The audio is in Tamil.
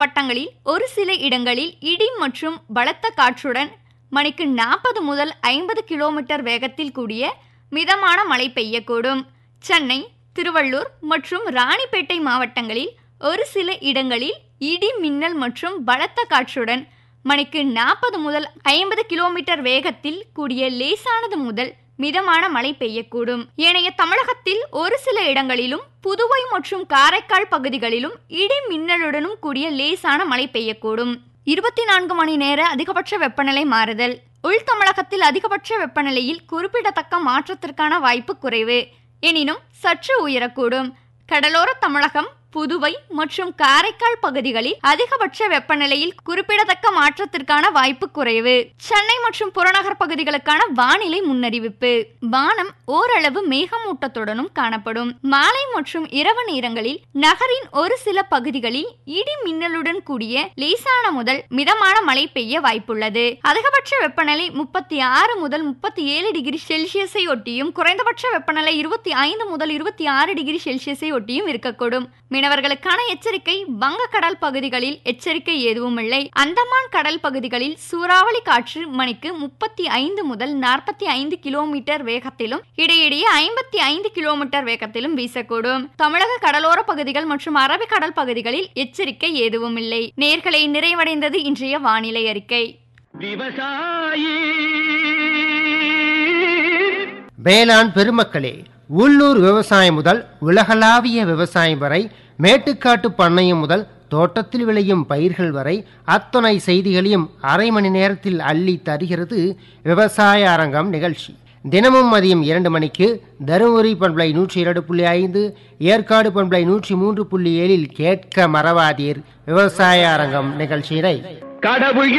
மாவட்டங்களில் ஒரு சில இடங்களில் இடி மற்றும் பலத்த காற்றுடன் மணிக்கு நாற்பது முதல் ஐம்பது கிலோமீட்டர் வேகத்தில் கூடிய மிதமான மழை பெய்யக்கூடும் சென்னை திருவள்ளூர் மற்றும் ராணிப்பேட்டை மாவட்டங்களில் ஒரு சில இடங்களில் இடி மின்னல் மற்றும் பலத்த காற்றுடன் மணிக்கு நாற்பது முதல் ஐம்பது கிலோமீட்டர் வேகத்தில் கூடிய லேசானது முதல் மிதமான மழை பெய்யக்கூடும் ஏனைய தமிழகத்தில் ஒரு சில இடங்களிலும் புதுவை மற்றும் காரைக்கால் பகுதிகளிலும் இடி மின்னலுடனும் கூடிய லேசான மழை பெய்யக்கூடும் இருபத்தி நான்கு மணி நேர அதிகபட்ச வெப்பநிலை மாறுதல் உள் தமிழகத்தில் அதிகபட்ச வெப்பநிலையில் குறிப்பிடத்தக்க மாற்றத்திற்கான வாய்ப்பு குறைவு எனினும் சற்று உயரக்கூடும் கடலோர தமிழகம் புதுவை மற்றும் காரைக்கால் பகுதிகளில் அதிகபட்ச வெப்பநிலையில் குறிப்பிடத்தக்க மாற்றத்திற்கான வாய்ப்பு குறைவு சென்னை மற்றும் புறநகர் பகுதிகளுக்கான வானிலை முன்னறிவிப்பு வானம் ஓரளவு மேகமூட்டத்துடனும் காணப்படும் மாலை மற்றும் இரவு நேரங்களில் நகரின் ஒரு சில பகுதிகளில் இடி மின்னலுடன் கூடிய லேசான முதல் மிதமான மழை பெய்ய வாய்ப்புள்ளது அதிகபட்ச வெப்பநிலை முப்பத்தி ஆறு முதல் முப்பத்தி ஏழு டிகிரி செல்சியஸை ஒட்டியும் குறைந்தபட்ச வெப்பநிலை இருபத்தி ஐந்து முதல் இருபத்தி ஆறு டிகிரி செல்சியஸை ஒட்டியும் இருக்கக்கூடும் மீனவர்களுக்கான எச்சரிக்கை வங்கக்கடல் பகுதிகளில் எச்சரிக்கை எதுவும் இல்லை அந்தமான் கடல் பகுதிகளில் சூறாவளி காற்று மணிக்கு முப்பத்தி ஐந்து முதல் நாற்பத்தி ஐந்து கிலோமீட்டர் வேகத்திலும் இடையிடையே ஐம்பத்தி ஐந்து கிலோமீட்டர் வேகத்திலும் வீசக்கூடும் தமிழக கடலோர பகுதிகள் மற்றும் அரபிக்கடல் பகுதிகளில் எச்சரிக்கை எதுவும் இல்லை நேர்களை நிறைவடைந்தது இன்றைய வானிலை அறிக்கை விவசாயி வேளாண் பெருமக்களே உள்ளூர் விவசாயம் முதல் உலகளாவிய விவசாயம் வரை மேட்டுக்காட்டு பண்ணையம் முதல் தோட்டத்தில் விளையும் பயிர்கள் வரை அத்தனை செய்திகளையும் அரை மணி நேரத்தில் அள்ளி தருகிறது விவசாய அரங்கம் நிகழ்ச்சி தினமும் மதியம் இரண்டு மணிக்கு தருமபுரி பண்பலை நூற்றி இரண்டு புள்ளி ஐந்து ஏற்காடு பண்பலை நூற்றி மூன்று புள்ளி ஏழில் கேட்க மறவாதீர் விவசாய அரங்கம் நிகழ்ச்சியினை கடவுள்